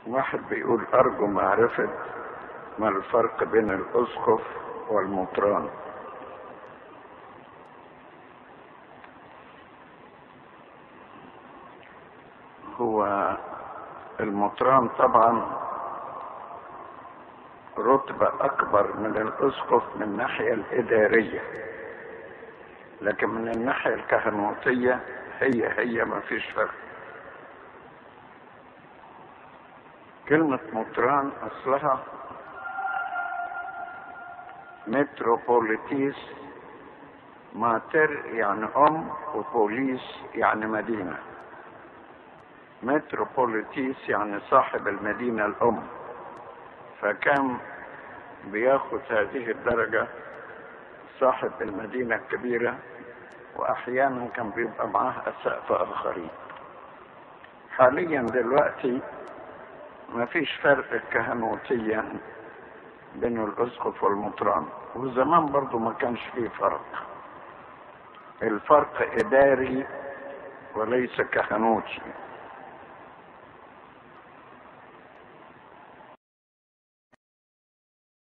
واحد بيقول أرجو معرفة ما الفرق بين الأسقف والمطران هو المطران طبعا رتبة أكبر من الأسقف من الناحية الإدارية لكن من الناحية الكهنوتية هي هي ما فيش فرق كلمة مطران أصلها متروبوليتيس ماتر يعني أم وبوليس يعني مدينة متروبوليتيس يعني صاحب المدينة الأم فكان بياخد هذه الدرجة صاحب المدينة الكبيرة وأحيانا كان بيبقى معاه أسقف آخرين حاليا دلوقتي ما فيش فرق كهنوتيا بين الأسقف والمطران وزمان برضو ما كانش فيه فرق الفرق إداري وليس كهنوتي